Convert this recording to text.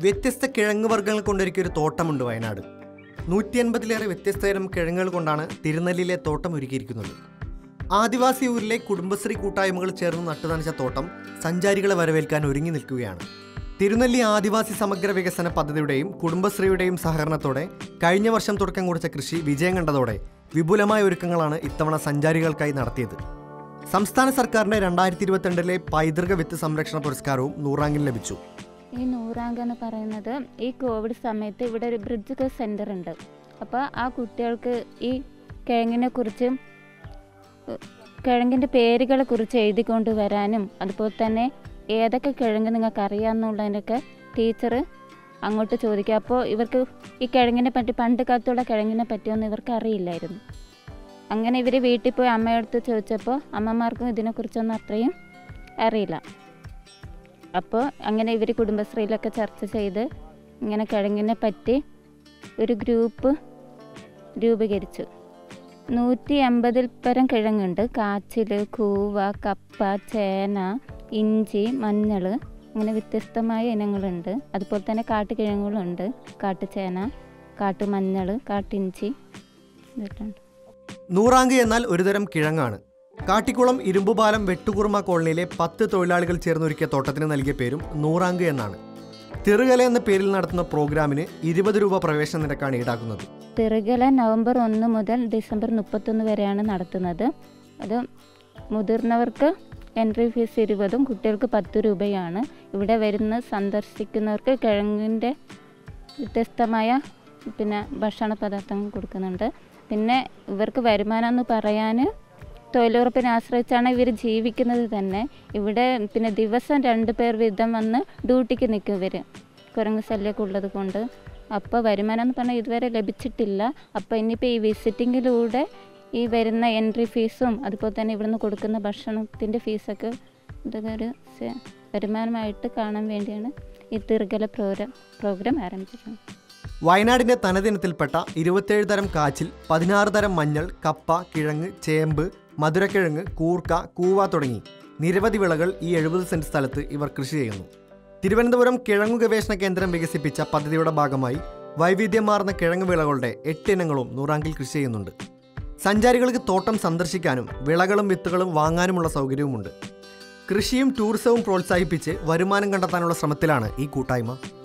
വ്യത്യസ്ത കിഴങ്ങ് വർഗ്ഗങ്ങൾ കൊണ്ടൊരുക്കിയ ഒരു തോട്ടമുണ്ട് വയനാട് നൂറ്റി അൻപതിലേറെ വ്യത്യസ്ത തരം കിഴങ്ങുകൾ കൊണ്ടാണ് തിരുനെല്ലിയിലെ തോട്ടം ഒരുക്കിയിരിക്കുന്നത് ആദിവാസി ഊരിലെ കുടുംബശ്രീ കൂട്ടായ്മകൾ ചേർന്ന് നട്ടുനനച്ച തോട്ടം സഞ്ചാരികളെ വരവേൽക്കാൻ ഒരുങ്ങി നിൽക്കുകയാണ് തിരുനെല്ലി ആദിവാസി സമഗ്ര വികസന പദ്ധതിയുടെയും കുടുംബശ്രീയുടെയും സഹകരണത്തോടെ കഴിഞ്ഞ വർഷം തുടക്കം കുറിച്ച കൃഷി വിജയം കണ്ടതോടെ വിപുലമായ ഒരുക്കങ്ങളാണ് ഇത്തവണ സഞ്ചാരികൾക്കായി നടത്തിയത് സംസ്ഥാന സർക്കാരിന്റെ രണ്ടായിരത്തി ഇരുപത്തിരണ്ടിലെ പൈതൃക വിത്ത് സംരക്ഷണ പുരസ്കാരവും നൂറാങ്കിൽ ലഭിച്ചു ഈ നൂറാങ്ക് എന്ന് പറയുന്നത് ഈ കോവിഡ് സമയത്ത് ഇവിടെ ഒരു ബ്രിഡ്ജ് സെൻറ്റർ ഉണ്ട് അപ്പോൾ ആ കുട്ടികൾക്ക് ഈ കിഴങ്ങിനെ കുറിച്ചും കിഴങ്ങിൻ്റെ പേരുകളെ കുറിച്ച് എഴുതിക്കൊണ്ട് വരാനും അതുപോലെ തന്നെ ഏതൊക്കെ കിഴങ്ങ് നിങ്ങൾക്ക് അറിയാമെന്നുള്ളതിനൊക്കെ ടീച്ചർ അങ്ങോട്ട് ചോദിക്കുക അപ്പോൾ ഇവർക്ക് ഈ കിഴങ്ങിനെ പറ്റി പണ്ട് കാലത്തുള്ള കിഴങ്ങിനെ പറ്റിയൊന്നും ഇവർക്ക് അറിയില്ലായിരുന്നു അങ്ങനെ ഇവർ വീട്ടിൽ പോയി അമ്മയടുത്ത് ചോദിച്ചപ്പോൾ അമ്മമാർക്കും ഇതിനെക്കുറിച്ചൊന്നും അത്രയും അറിയില്ല അപ്പോൾ അങ്ങനെ ഇവർ കുടുംബശ്രീയിലൊക്കെ ചർച്ച ചെയ്ത് ഇങ്ങനെ കിഴങ്ങിനെ പറ്റി ഒരു ഗ്രൂപ്പ് രൂപീകരിച്ചു നൂറ്റി അമ്പതിൽ പരം കിഴങ്ങുണ്ട് കാച്ചിൽ കൂവ കപ്പ ചേന ഇഞ്ചി മഞ്ഞൾ അങ്ങനെ വ്യത്യസ്തമായ ഇനങ്ങളുണ്ട് അതുപോലെ തന്നെ കാട്ടുകിഴങ്ങുകളുണ്ട് കാട്ടുചേന കാട്ടുമഞ്ഞൾ കാട്ടിഞ്ചി ഇതൊക്കെ ഉണ്ട് നൂറാങ്ക് എന്നാൽ ഒരുതരം കിഴങ്ങാണ് കാട്ടിക്കുളം ഇരുമ്പുപാലം വെട്ടുകുറുമ കോളനിയിലെ പത്ത് തൊഴിലാളികൾ ചേർന്നൊരുക്കിയ തോട്ടത്തിന് നൽകിയ പേരും നൂറാങ്ക് എന്നാണ് തിറുകല എന്ന പേരിൽ നടത്തുന്ന പ്രോഗ്രാമിന് ഇരുപത് രൂപ പ്രവേശന നിരക്കാണ് ഈടാക്കുന്നത് തിറുകല നവംബർ ഒന്ന് മുതൽ ഡിസംബർ മുപ്പത്തൊന്ന് വരെയാണ് നടത്തുന്നത് അത് മുതിർന്നവർക്ക് എൻട്രി ഫീസ് ഇരുപതും കുട്ടികൾക്ക് പത്ത് രൂപയാണ് ഇവിടെ വരുന്ന സന്ദർശിക്കുന്നവർക്ക് കിഴങ്ങിൻ്റെ വ്യത്യസ്തമായ പിന്നെ ഭക്ഷണ പദാർത്ഥങ്ങൾ കൊടുക്കുന്നുണ്ട് പിന്നെ ഇവർക്ക് വരുമാനം എന്ന് പറയാൻ തൊഴിലുറപ്പിനെ ആശ്രയിച്ചാണ് ഇവർ ജീവിക്കുന്നത് തന്നെ ഇവിടെ പിന്നെ ദിവസം രണ്ട് പേർ വീതം വന്ന് ഡ്യൂട്ടിക്ക് നിൽക്കും ഇവർ കുരങ്ങ് ശല്യമൊക്കെ ഉള്ളത് കൊണ്ട് അപ്പോൾ വരുമാനം എന്ന് പറഞ്ഞാൽ ഇതുവരെ ലഭിച്ചിട്ടില്ല അപ്പോൾ ഇനിയിപ്പോൾ ഈ വിസിറ്റിങ്ങിലൂടെ ഈ വരുന്ന എൻട്രി ഫീസും അതുപോലെ തന്നെ ഇവിടുന്ന് കൊടുക്കുന്ന ഭക്ഷണത്തിൻ്റെ ഫീസൊക്കെ ഇതൊക്കെ ഒരു സ- വരുമാനമായിട്ട് കാണാൻ വേണ്ടിയാണ് ഈ തിറുകല പ്രോഗ്രാം പ്രോഗ്രാം ആരംഭിച്ചിരിക്കുന്നത് വയനാടിന്റെ തനതിനത്തിൽപ്പെട്ട ഇരുപത്തേഴ് തരം കാച്ചിൽ പതിനാറ് തരം മഞ്ഞൾ കപ്പ കിഴങ്ങ് ചേമ്പ് മധുരക്കിഴങ്ങ് കൂർക്ക കൂവ തുടങ്ങി നിരവധി വിളകൾ ഈ എഴുപത് സെന്റ് സ്ഥലത്ത് ഇവർ കൃഷി ചെയ്യുന്നു തിരുവനന്തപുരം കിഴങ്ങു ഗവേഷണ കേന്ദ്രം വികസിപ്പിച്ച പദ്ധതിയുടെ ഭാഗമായി വൈവിധ്യമാർന്ന കിഴങ്ങ് വിളകളുടെ എട്ട് ഇനങ്ങളും നൂറാങ്കിൽ കൃഷി ചെയ്യുന്നുണ്ട് സഞ്ചാരികൾക്ക് തോട്ടം സന്ദർശിക്കാനും വിളകളും വിത്തുകളും വാങ്ങാനുമുള്ള സൗകര്യവുമുണ്ട് കൃഷിയും ടൂറിസവും പ്രോത്സാഹിപ്പിച്ച് വരുമാനം കണ്ടെത്താനുള്ള ശ്രമത്തിലാണ് ഈ കൂട്ടായ്മ